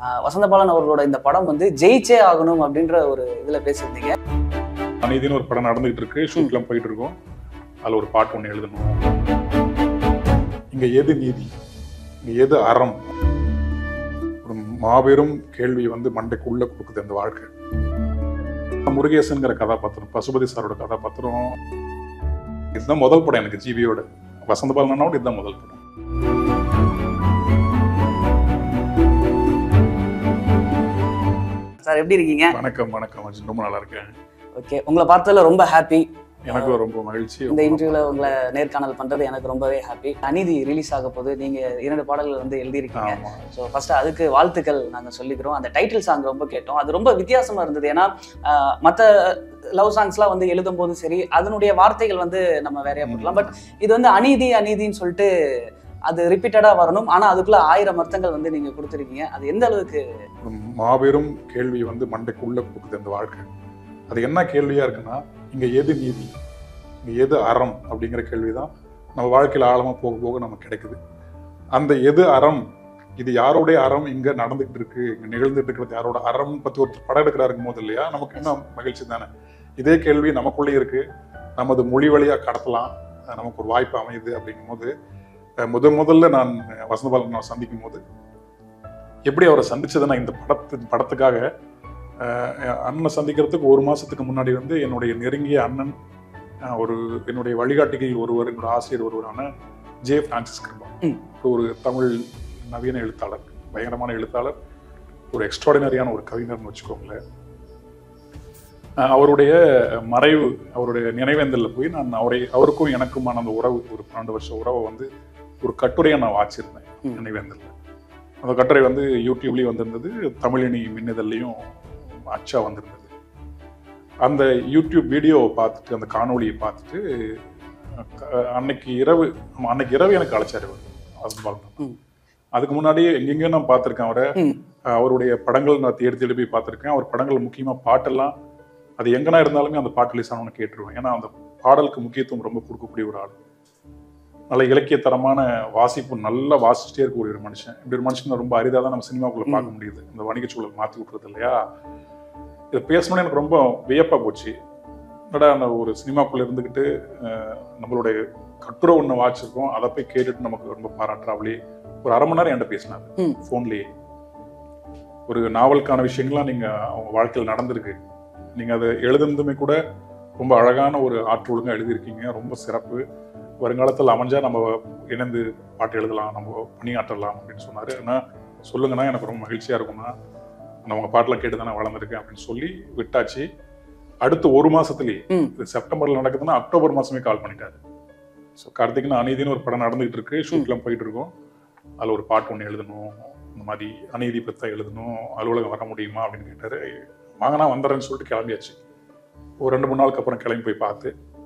ஆஹ் வசந்தபாலன் அவர்களோட இந்த படம் வந்து ஜெயிச்சே ஆகணும் அப்படின்ற ஒரு இதுல பேசியிருந்தீங்க அநீதினு ஒரு படம் நடந்துகிட்டு இருக்கு ஷூட்லாம் போயிட்டு இருக்கோம் அதுல ஒரு பாட்டு ஒன்று எழுதணும் இங்க எது நீதி இங்க எது அறம் ஒரு மாபெரும் கேள்வி வந்து மண்டைக்குள்ள கொடுக்குது அந்த வாழ்க்கை முருகேசன்கிற கதாபாத்திரம் பசுபதி சாரோட கதாபாத்திரம் இதுதான் முதல் படம் எனக்கு ஜிவியோட வசந்த பாலனோட இதுதான் முதல் படம் சார் எப்படி இருக்கீங்க வணக்கம் வணக்கம் அர்ஜுன் ரொம்ப நல்லா இருக்கேன் ஓகே உங்களை பார்த்ததுல ரொம்ப ஹாப்பி எனக்கும் ரொம்ப மகிழ்ச்சி இந்த இன்டர்வியூல உங்களை நேர்காணல் பண்றது எனக்கு ரொம்பவே ஹாப்பி அநீதி ரிலீஸ் ஆக போகுது நீங்க இரண்டு பாடல்கள் வந்து எழுதியிருக்கீங்க ஆமா ஸோ ஃபர்ஸ்ட் அதுக்கு வாழ்த்துக்கள் நாங்கள் சொல்லிக்கிறோம் அந்த டைட்டில் சாங் ரொம்ப கேட்டோம் அது ரொம்ப வித்தியாசமா இருந்தது ஏன்னா மற்ற லவ் சாங்ஸ்லாம் வந்து எழுதும் போது சரி அதனுடைய வார்த்தைகள் வந்து நம்ம வேறையா போடலாம் பட் இது வந்து அநீதி அநீதின்னு சொல்லிட்டு அது ரிப்பீட்டடாக வரணும் ஆனா அதுக்குள்ள ஆயிரம் அர்த்தங்கள் வந்து நீங்க கொடுத்துருக்கீங்க அது எந்த அளவுக்கு ஒரு மாபெரும் கேள்வி வந்து மண்டைக்குள்ள கொடுக்குது அந்த வாழ்க்கை அது என்ன கேள்வியா இருக்குன்னா இங்க எது நீதி இங்க எது அறம் அப்படிங்கிற கேள்விதான் நம்ம வாழ்க்கையில ஆழமா போக போக நமக்கு கிடைக்குது அந்த எது அறம் இது யாரோடைய அறம் இங்க நடந்துகிட்டு இருக்கு இங்க நிகழ்ந்துட்டு இருக்கிறது யாரோட அறம் பத்தி ஒரு படம் எடுக்கிறாருக்கும் போது இல்லையா நமக்கு இன்னும் மகிழ்ச்சி தானே இதே கேள்வி நமக்குள்ளே இருக்கு நமது மொழி வழியா கடத்தலாம் அஹ் நமக்கு ஒரு வாய்ப்பு அமையுது அப்படிங்கும் போது அஹ் முத முதல்ல நான் வசந்தபாலன் நான் சந்திக்கும் போது எப்படி அவரை சந்திச்சதுன்னா இந்த படத்து படத்துக்காக அஹ், அண்ணனை சந்திக்கிறதுக்கு ஒரு மாசத்துக்கு முன்னாடி வந்து என்னுடைய நெருங்கிய அண்ணன் அஹ், ஒரு என்னுடைய வழிகாட்டிகள் ஒருவர் என்னோட ஆசிரியர் ஒருவரான ஜே பிரான்சிஸ் கிருபா ம். ஒரு தமிழ் நவீன எழுத்தாளர் பயங்கரமான எழுத்தாளர் ஒரு எக்ஸ்ட்ராடினரியான ஒரு கவிஞர்னு வச்சுக்கோங்களேன் அஹ், அவருடைய மறைவு அவருடைய நினைவேந்தலில் போய் நான் அவரை அவருக்கும் எனக்குமான அந்த உறவு ஒரு பன்னெண்டு வருஷ உறவை வந்து ஒரு கட்டுரையை நான் வாச்சிருந்தேன் ம். நினைவேந்தலில் அந்த கட்டுரை வந்து யூடியூப்லேயும் வந்திருந்தது தமிழினி மின்னிதழ்லையும் அச்சா வந்திருந்தது அந்த யூடியூப் வீடியோவை பார்த்துட்டு அந்த காணொளியை பார்த்துட்டு அஹ், அன்னைக்கு இரவு ஆமா, அன்னைக்கு இரவு எனக்கு அழைச்சாரு அவர் ஹஸ்பண்ட் பாலன். ம். அதுக்கு முன்னாடி எங்கெங்கயோ நான் பார்த்துருக்கேன் அவரை ம். அஹ், அவருடைய படங்கள் நான் தேடி தேடி போய் பார்த்துருக்கேன் அவர் படங்கள் முக்கியமாக பாட்டெல்லாம் அது எங்கனா இருந்தாலுமே அந்த பாட்டு ரிலீஸ் ஆனவனு கேட்டுருவேன் ஏன்னா அந்த பாடலுக்கு முக்கியத்துவம் ரொம்ப கொடுக்கக்கூடிய ஒரு ஆள் நல்ல இலக்கியத்தரமான வாசிப்பு நல்லா வாசிச்சுட்டே இருக்கக்கூடிய ஒரு மனுஷன் இப்படி ஒரு மனுஷன் ரொம்ப அரிதாக தான் நம்ம சினிமாக்குள்ள ம். பார்க்க முடியுது இந்த வணிக சூழல் மாற்றி விட்டுறது இல்லையா இதை பேசணும்னு எனக்கு ரொம்ப வியப்பா போச்சு என்னடா நான் ஒரு சினிமாக்குள்ள இருந்துக்கிட்டு அஹ், நம்மளுடைய கட்டுரை ஒன்று வாச்சிருக்கோம் அதை போய் கேட்டுட்டு நமக்கு ரொம்ப பாராட்டுறாவளே ஒரு அரை மணி நேரம் என்கிட்ட பேசினாரு ம். ஃபோன்லேயே ஒரு நாவலுக்கான விஷயங்கள்லாம் நீங்க அவங்க வாழ்க்கையில் நடந்திருக்கு நீங்க அதை எழுதுனதுமே கூட ரொம்ப அழகான ஒரு ஆற்று ஒழுங்கா எழுதியிருக்கீங்க ரொம்ப சிறப்பு வருங்காலத்தில் அமைஞ்சா நம்ம இணைந்து பாட்டு எழுதலாம் நம்ம பணியாற்றலாம் அப்படின்னு சொன்னாரு ஆனா சொல்லுங்கன்னா எனக்கு ரொம்ப மகிழ்ச்சியா இருக்கும்னா நான் உங்க பாட்டெல்லாம் கேட்டு தானே வளர்ந்துருக்கேன் அப்படின்னு சொல்லி விட்டாச்சு அடுத்து ஒரு மாசத்துலயே ம். இது செப்டம்பர்ல நடக்குதுன்னா அக்டோபர் மாசமே கால் பண்ணிட்டாரு ஸோ கார்த்திக்னு அநீதினு ஒரு படம் நடந்துகிட்டு இருக்கு ஷூட்லாம் போயிட்டு இருக்கோம் அதில் ஒரு பாட்டு ஒன்று எழுதணும் இந்த மாதிரி அநீதி பற்றி எழுதணும் அலுவலகம் வர முடியுமா அப்படின்னு கேட்டாரு வாங்கினா வந்துடுறேன்னு சொல்லிட்டு கிளம்பியாச்சு ஒரு ரெண்டு மூணு நாளுக்கு அப்புறம் கிளம்பி போய் பார்த்து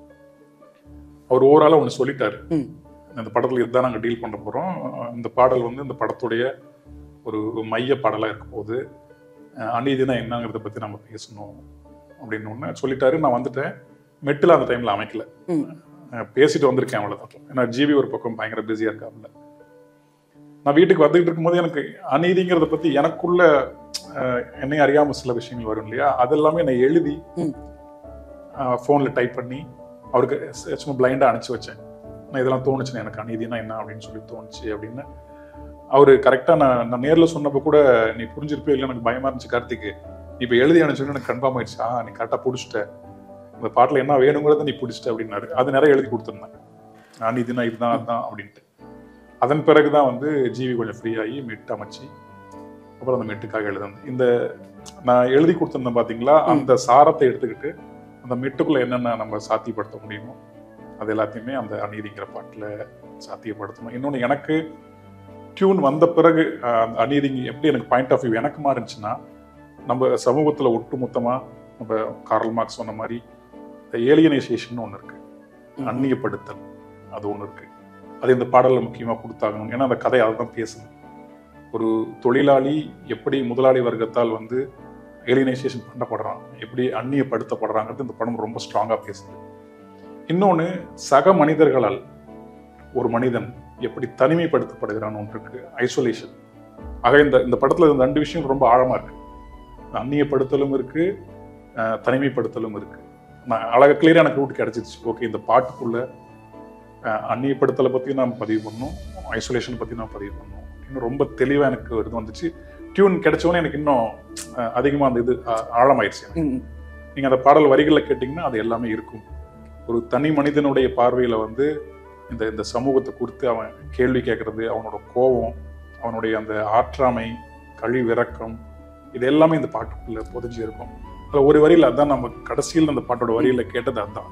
அவர் ஓவராலாக ஒன்று சொல்லிட்டாரு ம். இந்த படத்தில் இதுதான் நாங்கள் டீல் பண்ண போகிறோம் இந்த பாடல் வந்து இந்த படத்துடைய ஒரு மைய பாடலாக இருக்க போகுது அஹ் அநீதினா என்னங்கிறத பற்றி நம்ம பேசணும் அப்படின்னு ஒன்று சொல்லிட்டாரு நான் வந்துட்டேன் மெட்டில் அந்த டைமில் அமைக்கல ம். அஹ் பேசிட்டு வந்திருக்கேன் அவ்வளோதான் ஏன்னா ஜிபி ஒரு பக்கம் பயங்கர பிஸியாக இருக்காப்புல நான் வீட்டுக்கு வந்துகிட்டு இருக்கும்போது எனக்கு அநீதிங்கிறத பற்றி எனக்குள்ள அஹ், என்னையும் அறியாமல் சில விஷயங்கள் வரும் இல்லையா அதெல்லாமே நான் எழுதி ம். ஃபோனில் டைப் பண்ணி அவருக்கு ச- சும்மா பிளைண்டாக அனுப்பிச்சு வச்சேன் நான் இதெல்லாம் தோணுச்சு எனக்கு அநீதினா என்ன அப்படின்னு சொல்லி தோணுச்சு அப்படின்னு அவர் கரெக்டாக நான் நான் நேரில் சொன்னப்போ கூட நீ புரிஞ்சிருப்பே இல்லை எனக்கு பயமா இருந்துச்சு கார்த்திக் நீ இப்போ எழுதி அனுப்பிச்சு எனக்கு கன்ஃபார்ம் ஆயிடுச்சு ஆ நீ கரெக்டாக பிடிச்சிட்ட இந்த பாட்டில் என்ன வேணுங்கிறத நீ பிடிச்சிட்ட அப்படின்னாரு அது நிறைய எழுதி கொடுத்துருந்தேன் அநீதினா இதுதான் அதுதான் அப்படின்ட்டு அதன் பிறகு தான் வந்து ஜிவி கொஞ்சம் ஃப்ரீ ஆகி மெட் அமைச்சு அப்புறம் அந்த மெட்டுக்காக எழுதுனேன் இந்த நான் எழுதி கொடுத்துருந்தேன் பார்த்தீங்களா அந்த சாரத்தை எடுத்துக்கிட்டு அந்த மெட்டுக்குள்ள என்னென்ன நம்ம சாத்தியப்படுத்த முடியுமோ அது எல்லாத்தையுமே அந்த அநீதிங்கிற பாட்டில் சாத்தியப்படுத்தணும் இன்னொன்று எனக்கு டியூன் வந்த பிறகு அஹ், அந்த அநீதி எப்படி எனக்கு பாயிண்ட் ஆஃப் வியூ எனக்கு மாறிச்சுன்னா நம்ம சமூகத்தில் ஒட்டுமொத்தமாக நம்ம கார்ல் மார்க்ஸ் சொன்ன மாதிரி ஏலியனைசேஷன் ஒன்று இருக்கு அந்நியப்படுத்தல் அது ஒன்று இருக்கு அது இந்த பாடலில் முக்கியமாக கொடுத்தாகணும் ஏன்னா அந்த கதை அதை தான் பேசுது ஒரு தொழிலாளி எப்படி முதலாளி வர்க்கத்தால் வந்து ஏலியனைசேஷன் பண்ணப்படுறான் எப்படி அந்நியப்படுத்தப்படுறாங்கிறது இந்த படம் ரொம்ப ஸ்ட்ராங்காக பேசுது இன்னொன்று சக மனிதர்களால் ஒரு மனிதன் எப்படி தனிமைப்படுத்தப்படுகிறான் ஒன்று இருக்கு ஐசோலேஷன் ஆக இந்த இந்த படத்துல இந்த ரெண்டு விஷயம் ரொம்ப ஆழமா இருக்கு அந்நியப்படுத்தலும் இருக்கு அஹ், தனிமைப்படுத்தலும் இருக்கு நான் அழகா கிளியரா எனக்கு ரூட் கிடைச்சிருச்சு ஓகே இந்த பாட்டுக்குள்ள அஹ், அந்நியப்படுத்தலை பத்தி நாம் பதிவு பண்ணோம் ஐசோலேஷன் பத்தி நான் பதிவு பண்ணோம் இன்னும் ரொம்ப தெளிவா எனக்கு இது வந்துச்சு டியூன் கிடைச்சோன்னே எனக்கு இன்னும் அஹ், அதிகமா அந்த இது அஹ், ஆழமாயிருச்சு எனக்கு. ம், நீங்க அந்த பாடல் வரிகளில் கேட்டிங்கன்னா அது எல்லாமே இருக்கும் ஒரு தனி மனிதனுடைய பார்வையில வந்து இந்த இந்த சமூகத்தை குறித்து அவன் கேள்வி கேட்கறது அவனோட கோபம் அவனுடைய அந்த ஆற்றாமை கழிவிறக்கம் இது எல்லாமே இந்த பாட்டுக்குள்ள புதைஞ்சு இருக்கும் அதுல ஒரு வரியில அதான் நம்ம கடைசியில் அந்த பாட்டோட வரியில கேட்டது அதான்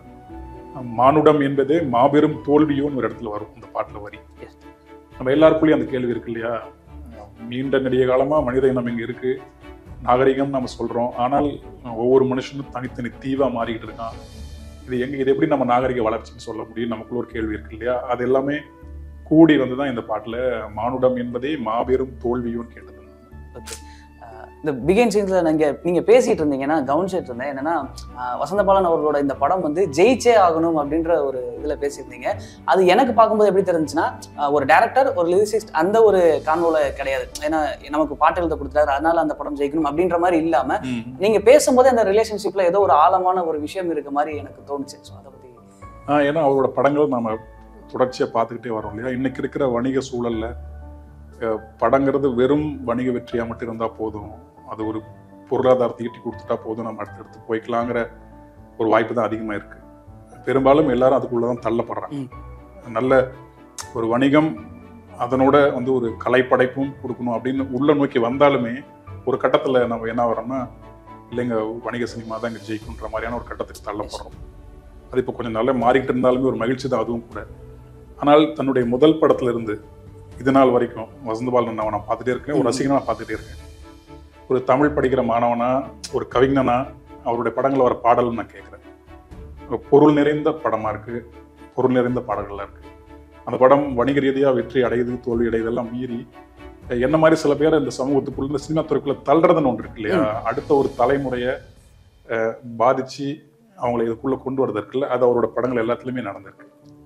மானுடம் என்பது மாபெரும் தோல்வியோன்னு ஒரு இடத்துல வரும் இந்த பாட்டுல வரி Yes. நம்ம எல்லாருக்குள்ளேயும் அந்த கேள்வி இருக்கு இல்லையா நீண்ட நெடிய காலமா மனித இனம் இங்க இருக்கு நாகரிகம் நம்ம சொல்றோம் ஆனால் ஒவ்வொரு மனுஷனும் தனித்தனி தீவா மாறிக்கிட்டு இருக்கான் இது எங்க இது எப்படி நம்ம நாகரிக வளர்ச்சின்னு சொல்ல முடியும் நமக்குள்ள ஒரு கேள்வி இருக்கு இல்லையா அது எல்லாமே கூடி வந்து தான் இந்த பாட்டுல மானுடம் என்பதே மாபெரும் தோல்வியோன்னு கேட்டது ஓகே இந்த பிகின் சீன்ஸ்ல நீங்க நீங்க பேசிட்டு இருந்தீங்கன்னா கவனிச்சிட்டு இருந்தேன் என்னன்னா அஹ், வசந்தபாலன் அவர்களோட இந்த படம் வந்து ஜெயிச்சே ஆகணும் அப்படின்ற ஒரு இதுல பேசியிருந்தீங்க அது எனக்கு பார்க்கும்போது எப்படி தெரிஞ்சுன்னா அஹ், ஒரு டேரக்டர் ஒரு லிரிசிஸ்ட் அந்த ஒரு கான்வோல கிடையாது ஏன்னா நமக்கு பாட்டு எழுத கொடுத்தாரு அதனால அந்த படம் ஜெயிக்கணும் அப்படின்ற மாதிரி இல்லாம நீங்க பேசும்போதே அந்த ரிலேஷன்ஷிப்ல ஏதோ ஒரு ஆழமான ஒரு விஷயம் இருக்க மாதிரி எனக்கு தோணுச்சு ஸோ அதை பத்தி ஆஹ் ஏன்னா அவரோட படங்கள் நம்ம தொடர்ச்சியாக பார்த்துக்கிட்டே வரோம் இல்லையா இன்னைக்கு இருக்கிற வணிக சூழல்ல அஹ், படங்கிறது வெறும் வணிக வெற்றியா மட்டும் இருந்தா போதும் அது ஒரு பொருளாதாரத்தை ஈட்டி கொடுத்துட்டா போதும் நம்ம அடுத்தடுத்து போய்க்கலாங்கிற ஒரு வாய்ப்பு தான் அதிகமா இருக்கு பெரும்பாலும் எல்லாரும் அதுக்குள்ள தான் தள்ளப்படுறாங்க நல்ல ஒரு வணிகம் அதனோட வந்து ஒரு கலைப்படைப்பும் கொடுக்கணும் அப்படின்னு உள்ள நோக்கி வந்தாலுமே ஒரு கட்டத்துல நம்ம என்ன வரோம்னா இல்லைங்க வணிக சினிமா தான் இங்க ஜெயிக்குன்ற மாதிரியான ஒரு கட்டத்துக்கு தள்ளப்படுறோம் அது இப்போ கொஞ்சம் நல்லா மாறிக்கிட்டு இருந்தாலுமே ஒரு மகிழ்ச்சி தான் அதுவும் கூட ஆனால் தன்னுடைய முதல் படத்துல இருந்து இது நாள் வரைக்கும் வசந்தபாலன் நான் பார்த்துட்டே இருக்கேன் ஒரு ரசிகனா பார்த்துட்டே இருக்கேன் ஒரு தமிழ் படிக்கிற மாணவனா ஒரு கவிஞனா அவருடைய படங்கள் வர பாடல் நான் கேட்குறேன் பொருள் நிறைந்த படமா இருக்கு பொருள் நிறைந்த பாடல்களா இருக்கு அந்த படம் வணிக ரீதியா வெற்றி அடையுது தோல்வி அடையுதெல்லாம் மீறி என்ன மாதிரி சில பேர் இந்த சமூகத்துக்குள்ள இந்த சினிமா துறைக்குள்ள தள்ளுறதுன்னு ஒன்று இருக்கு இல்லையா அடுத்த ஒரு தலைமுறையை அஹ், பாதிச்சு அவங்களை இதுக்குள்ள கொண்டு வரது இருக்குல்ல அது அவரோட படங்கள் எல்லாத்துலயுமே நடந்திருக்கு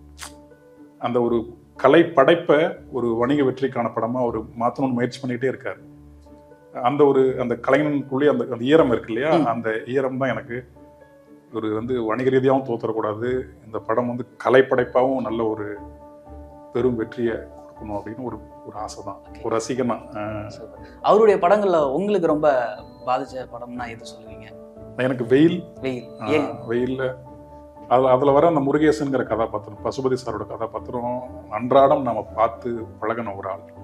அந்த ஒரு கலை படைப்பை ஒரு வணிக வெற்றிக்கான படமா அவர் மாத்தணும்னு முயற்சி பண்ணிக்கிட்டே இருக்காரு அந்த ஒரு அந்த கலைஞனுக்குள்ளே அந்த அந்த ஈரம் இருக்கு இல்லையா ம். அந்த ஈரம் தான் எனக்கு ஒரு வந்து வணிக ரீதியாகவும் தோத்தரக்கூடாது இந்த படம் வந்து கலைப்படைப்பாகவும் நல்ல ஒரு பெரும் வெற்றியை கொடுக்கணும் அப்படின்னு ஒரு ஒரு ஆசை தான் ஒரு ரசிகனா அஹ், அவருடைய படங்கள்ல உங்களுக்கு ரொம்ப பாதிச்ச படம்னா எது சொல்லுவீங்க எனக்கு வெயில் வெயில் ஆஹ், ஏன் வெயில்ல அது அதுல வர அந்த முருகேசன்கிற கதாபாத்திரம் பசுபதி சாரோட கதாபாத்திரம் அன்றாடம் நாம பார்த்து பழகின ஒரு ஆள்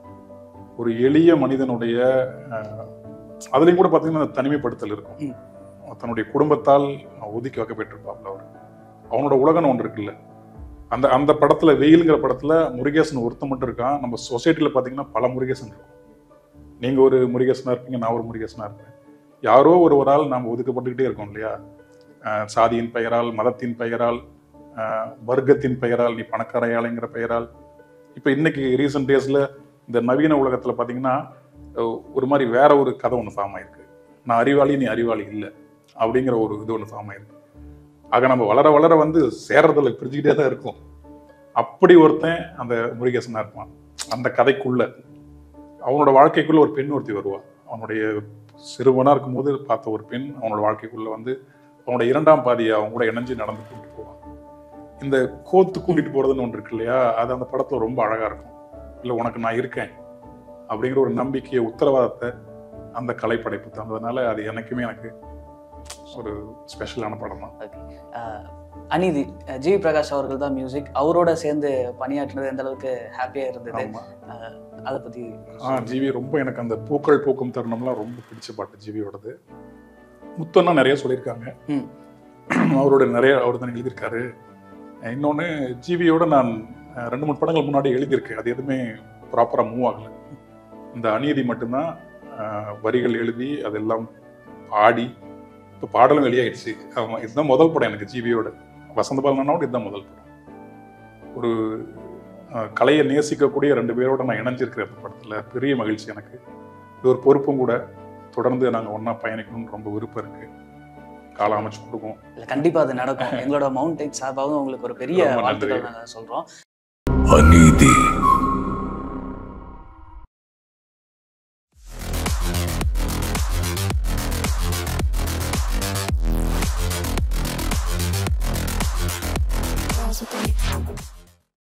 ஒரு எளிய மனிதனுடைய ஆஹ், அதுலயும் கூட பாத்தீங்கன்னா அந்த தனிமைப்படுத்தல் இருக்கும் ம். தன்னுடைய குடும்பத்தால் ஒதுக்கி வைக்கப்பட்டிருப்பாப்ல அவர் அவனோட உலகம்னு ஒன்று இருக்குல்ல அந்த அந்த படத்துல வெயிலுங்கிற படத்துல முருகேசன் ஒருத்தன் மட்டும் இருக்கான் நம்ம சொசைட்டில பாத்தீங்கன்னா பல முருகேசன் இருக்கும் நீங்க ஒரு முருகேசனா இருப்பீங்க நான் ஒரு முருகேசனா இருப்பேன் யாரோ ஒரு ஒரு ஆள் நாம் ஒதுக்கப்பட்டுக்கிட்டே இருக்கோம் இல்லையா ஆஹ் சாதியின் பெயரால் மதத்தின் பெயரால் ஆஹ் வர்க்கத்தின் பெயரால் நீ பணக்காரையாளைங்கிற பெயரால் இப்போ இன்னைக்கு ரீசெண்ட் டேஸ்ல இந்த நவீன உலகத்துல பாத்தீங்கன்னா அஹ் ஒரு மாதிரி வேற ஒரு கதை ஒன்று ஃபார்ம் ஆயிருக்கு நான் அறிவாளி நீ அறிவாளி இல்லை அப்படிங்கிற ஒரு இது ஒன்று ஃபார்ம் ஆயிருக்கு ஆக நம்ம வளர வளர வந்து சேர்றதுல பிரிஞ்சுக்கிட்டே தான் இருக்கும் அப்படி ஒருத்தன் அந்த முருகேசனா இருப்பான் அந்த கதைக்குள்ள அவனோட வாழ்க்கைக்குள்ள ஒரு பெண் ஒருத்தி வருவா அவனுடைய சிறுவனா இருக்கும்போது பார்த்த ஒரு பெண் அவனோட வாழ்க்கைக்குள்ள வந்து அவனோட இரண்டாம் பாதியை அவங்க கூட இணைஞ்சு நடந்து கூட்டிட்டு போவான் இந்த கோத்து கூட்டிட்டு போறதுன்னு ஒன்று இருக்கு இல்லையா அது அந்த படத்துல ரொம்ப அழகா இருக்கும் இல்லை உனக்கு நான் இருக்கேன் அப்படிங்கிற ஒரு நம்பிக்கையை உத்தரவாதத்தை அந்த கலைப்படைப்பு தந்ததுனால அது எனக்குமே எனக்கு ஒரு ஸ்பெஷலான படம் தான் அஹ், அநீதி அஹ், ஜி வி பிரகாஷ் அவர்கள் தான் மியூசிக் அவரோட சேர்ந்து பணியாற்றினது எந்த அளவுக்கு ஹாப்பியா இருந்தது ஆமா அதை பத்தி ஆ ஜிவி ரொம்ப எனக்கு அந்த பூக்கள் பூக்கும் தருணம்லாம் ரொம்ப பிடிச்ச பாட்டு ஜிவியோடது முத்தன்னா நிறைய சொல்லியிருக்காங்க ம். அவரோட நிறைய அவர் தான் எழுதியிருக்காரு இன்னொன்று ஜிவியோட நான் அஹ், ரெண்டு மூணு படங்கள் முன்னாடி எழுதியிருக்கேன் அது எதுவுமே ப்ராப்பராக மூவ் ஆகல இந்த அநீதி மட்டும்தான் அஹ், வரிகள் எழுதி அதெல்லாம் பாடி இப்போ பாடலும் வெளியாயிடுச்சு ஆமாம் இதுதான் முதல் படம் எனக்கு ஜிவியோட வசந்த பாலனோட இதுதான் முதல் படம் ஒரு அஹ், கலையை நேசிக்கக்கூடிய ரெண்டு பேரோட நான் இணைஞ்சிருக்கிறேன் இந்த படத்தில் பெரிய மகிழ்ச்சி எனக்கு இது ஒரு பொறுப்பும் கூட தொடர்ந்து நாங்கள் ஒன்றா பயணிக்கணும்னு ரொம்ப விருப்பம் இருக்கு காலம் அமைச்சு கொடுக்கும் இல்ல கண்டிப்பா அது நடக்கும் எங்களோட மவுண்டைன் சார்பாகவும் உங்களுக்கு ஒரு பெரிய ரொம்ப நன்றி. வாழ்த்துக்கள் நாங்க சொல்றோம் அநீதி